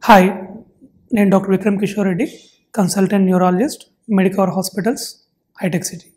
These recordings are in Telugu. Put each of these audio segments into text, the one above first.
హాయ్ నేను doctor Vikram Kishore Reddy consultant neurologist Medicover hospitals హైటెక్ సిటీ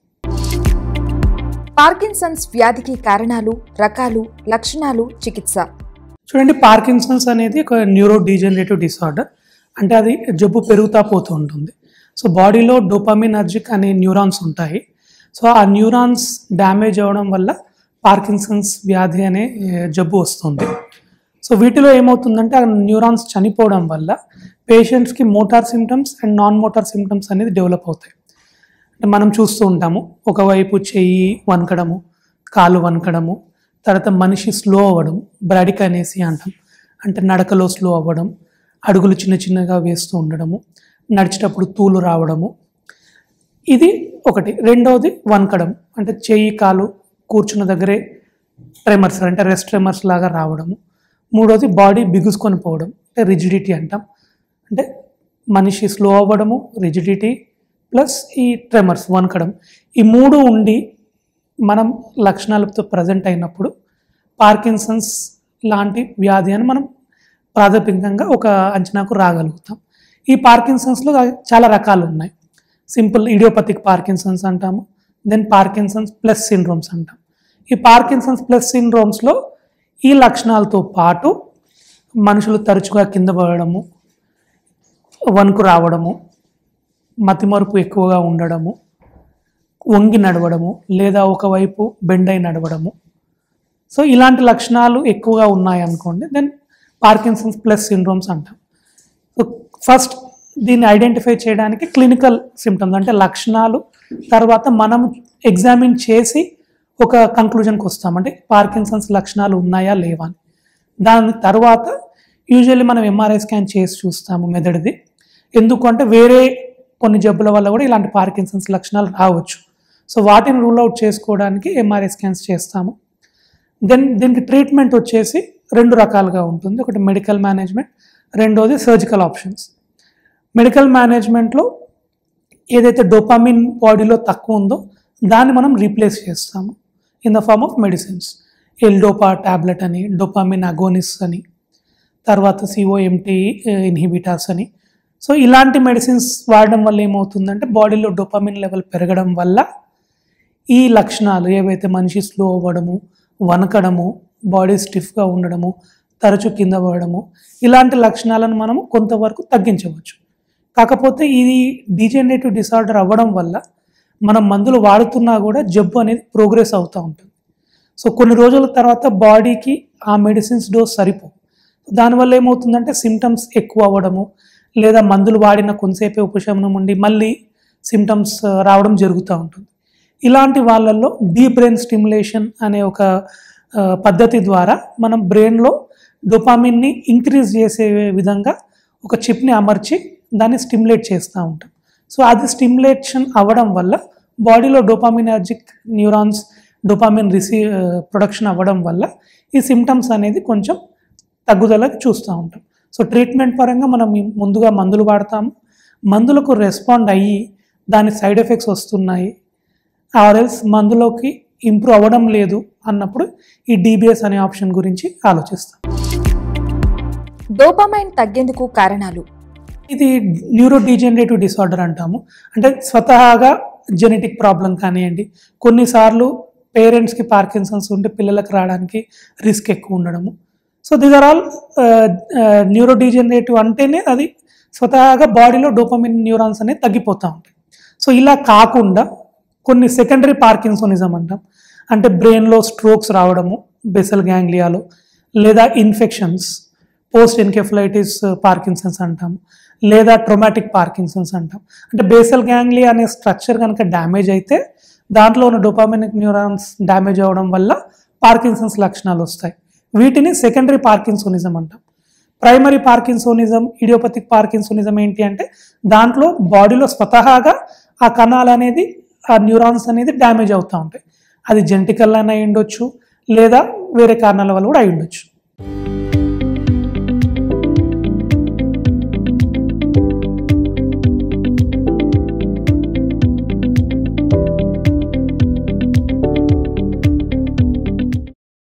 పార్కిన్సన్స్ వ్యాధికి కారణాలు రకాలు లక్షణాలు చికిత్స చూడండి పార్కిన్సన్స్ అనేది ఒక న్యూరో డీజనరేటివ్ డిసార్డర్ అంటే అది జబ్బు పెరుగుతా పోతూ ఉంటుంది సో బాడీలో డోపామినర్జిక్ అనే న్యూరాన్స్ ఉంటాయి సో ఆ న్యూరాన్స్ డ్యామేజ్ అవ్వడం వల్ల పార్కిన్సన్స్ వ్యాధి అనే ఏ, జబ్బు వస్తుంది సో వీటిలో ఏమవుతుందంటే ఆ న్యూరాన్స్ చనిపోవడం వల్ల పేషెంట్స్కి motor symptoms and non motor symptoms అనేది డెవలప్ అవుతాయి అంటే మనం చూస్తూ ఉంటాము ఒకవైపు చెయ్యి వనకడము కాలు వనకడము తర్వాత మనిషి స్లో అవ్వడం బ్రాడిక్ అనేసి అంటాం అంటే నడకలో స్లో అవ్వడం అడుగులు చిన్న చిన్నగా వేస్తూ ఉండడము నడిచేటప్పుడు తూలు రావడము ఇది ఒకటి రెండవది వనకడం అంటే చెయ్యి కాలు కూర్చున్న దగ్గరే ట్రెమర్స్ అంటే రెస్ట్ ట్రెమర్స్ లాగా రావడము మూడోది బాడీ బిగుసుకొని పోవడం అంటే రిజిడిటీ అంటాం అంటే మనిషి స్లో అవ్వడము రిజిడిటీ ప్లస్ ఈ ట్రెమర్స్ వనకడం ఈ మూడు ఉండి మనం లక్షణాలతో ప్రజెంట్ అయినప్పుడు పార్కిన్సన్స్ లాంటి వ్యాధి అని మనం ప్రాథమికంగా ఒక అంచనాకు రాగలుగుతాం ఈ పార్కిన్సన్స్లో చాలా రకాలు ఉన్నాయి సింపుల్ ఇడియోపతిక్ పార్కిన్సన్స్ అంటాము దెన్ పార్కిన్సన్స్ ప్లస్ సిండ్రోమ్స్ అంటాం ఈ పార్కిన్సన్స్ ప్లస్ సిండ్రోమ్స్లో ఈ లక్షణాలతో పాటు మనుషులు తరచుగా కింద పడడము వణుకు రావడము మతిమరుపు ఎక్కువగా ఉండడము వంగి నడవడము లేదా ఒకవైపు బెండ్ అయి నడవడము సో ఇలాంటి లక్షణాలు ఎక్కువగా ఉన్నాయి అనుకోండి దెన్ పార్కిన్సన్స్ ప్లస్ సిండ్రోమ్స్ అంటాం సో ఫస్ట్ దీన్ని ఐడెంటిఫై చేయడానికి క్లినికల్ సిమ్టమ్స్ అంటే లక్షణాలు తర్వాత మనం ఎగ్జామిన్ చేసి ఒక కంక్లూజన్కి వస్తాం అంటే పార్కిన్సన్స్ లక్షణాలు ఉన్నాయా లేవా అని దాని తర్వాత యూజువల్లీ మనం ఎంఆర్ఐ స్కాన్ చేసి చూస్తాము మెదడుది ఎందుకు అంటే వేరే కొన్ని జబ్బుల వల్ల కూడా ఇలాంటి పార్కిన్సన్స్ లక్షణాలు రావచ్చు సో వాటిని రూల్ అవుట్ చేసుకోవడానికి ఎంఆర్ఐ స్కాన్స్ చేస్తాము దెన్ దీనికి ట్రీట్మెంట్ వచ్చేసి రెండు రకాలుగా ఉంటుంది ఒకటి మెడికల్ మేనేజ్మెంట్ రెండోది సర్జికల్ ఆప్షన్స్ మెడికల్ మేనేజ్మెంట్లో ఏదైతే డోపామిన్ బాడీలో తక్కువ ఉందో దాన్ని మనం రీప్లేస్ చేస్తాము in the form of medicines L dopa tablet అని డోపామిన్ అగోనిస్ అని తర్వాత సిఓఎంటీ ఇన్హిబిటార్స్ అని సో ఇలాంటి మెడిసిన్స్ వాడడం వల్ల ఏమవుతుందంటే బాడీలో డోపామిన్ లెవెల్ పెరగడం వల్ల ఈ లక్షణాలు ఏవైతే మనిషి స్లో అవ్వడము వనకడము బాడీ స్టిఫ్గా ఉండడము తరచు కింద పడడము ఇలాంటి లక్షణాలను మనము కొంతవరకు తగ్గించవచ్చు కాకపోతే ఇది డీజనరేటివ్ డిసార్డర్ అవ్వడం వల్ల మనం మందులు వాడుతున్నా కూడా జబ్బు అనేది ప్రోగ్రెస్ అవుతూ ఉంటుంది సో కొన్ని రోజుల తర్వాత బాడీకి ఆ మెడిసిన్స్ డోస్ సరిపో దానివల్ల ఏమవుతుందంటే సిమ్టమ్స్ ఎక్కువ అవ్వడము లేదా మందులు వాడిన కొంతసేపే ఉపశమనం ఉండి మళ్ళీ సిమ్టమ్స్ రావడం జరుగుతూ ఉంటుంది ఇలాంటి వాళ్ళల్లో డీప్ బ్రెయిన్ స్టిమ్యులేషన్ అనే ఒక ఆ, పద్ధతి ద్వారా మనం బ్రెయిన్లో డొపామిన్ని ఇంక్రీజ్ చేసే విధంగా ఒక చిప్ని అమర్చి దాన్ని స్టిమ్యులేట్ చేస్తూ ఉంటాం సో అది స్టిమ్యులేషన్ అవ్వడం వల్ల బాడీలో dopaminergic neurons dopamine receive production అవ్వడం వల్ల ఈ సిమ్టమ్స్ అనేది కొంచెం తగ్గుదలకు చూస్తూ ఉంటాం సో ట్రీట్మెంట్ పరంగా మనం ఈ ముందుగా మందులు వాడతాము మందులకు రెస్పాండ్ అయ్యి దాని సైడ్ ఎఫెక్ట్స్ వస్తున్నాయి ఆర్ఎల్స్ మందులోకి ఇంప్రూవ్ అవ్వడం లేదు అన్నప్పుడు ఈ డీబీఎస్ అనే ఆప్షన్ గురించి ఆలోచిస్తాం డోపమైన్ తగ్గేందుకు కారణాలు ఇది న్యూరో డీజనరేటివ్ డిసార్డర్ అంటాము అంటే స్వతహాగా జెనెటిక్ ప్రాబ్లం కానివ్వండి కొన్నిసార్లు పేరెంట్స్కి పార్కిన్సన్స్ ఉంటే పిల్లలకు రావడానికి రిస్క్ ఎక్కువ ఉండడము so these are all neurodegenerative అంటేనే అది స్వతహాగా బాడీలో డోపమిన్ న్యూరాన్స్ అనేవి తగ్గిపోతూ ఉంటాయి సో ఇలా కాకుండా కొన్ని సెకండరీ పార్కిన్సోనిజం అంటాం అంటే బ్రెయిన్లో స్ట్రోక్స్ రావడము బెసల్ గ్యాంగ్లియాలో లేదా ఇన్ఫెక్షన్స్ పోస్ట్ ఎన్కెఫలైటిస్ పార్కిన్సన్స్ అంటాం లేదా ట్రొమాటిక్ పార్కిన్సన్స్ అంటాం అంటే బేసల్ గ్యాంగ్లియా అనే స్ట్రక్చర్ కనుక డ్యామేజ్ అయితే దాంట్లో ఉన్న డోపామినిక్ న్యూరాన్స్ డ్యామేజ్ అవ్వడం వల్ల పార్కిన్సన్స్ లక్షణాలు వస్తాయి వీటిని సెకండరీ పార్కిన్సోనిజం అంటాం ప్రైమరీ పార్కిన్సోనిజం ఇడియోపతిక్ పార్కిన్సోనిజం ఏంటి అంటే దాంట్లో బాడీలో స్వతహాగా ఆ కణాలు అనేది ఆ న్యూరాన్స్ అనేది డ్యామేజ్ అవుతూ ఉంటాయి అది జెంటికల్ అయినా అయి ఉండొచ్చు లేదా వేరే కారణాల వల్ల కూడా అయి ఉండొచ్చు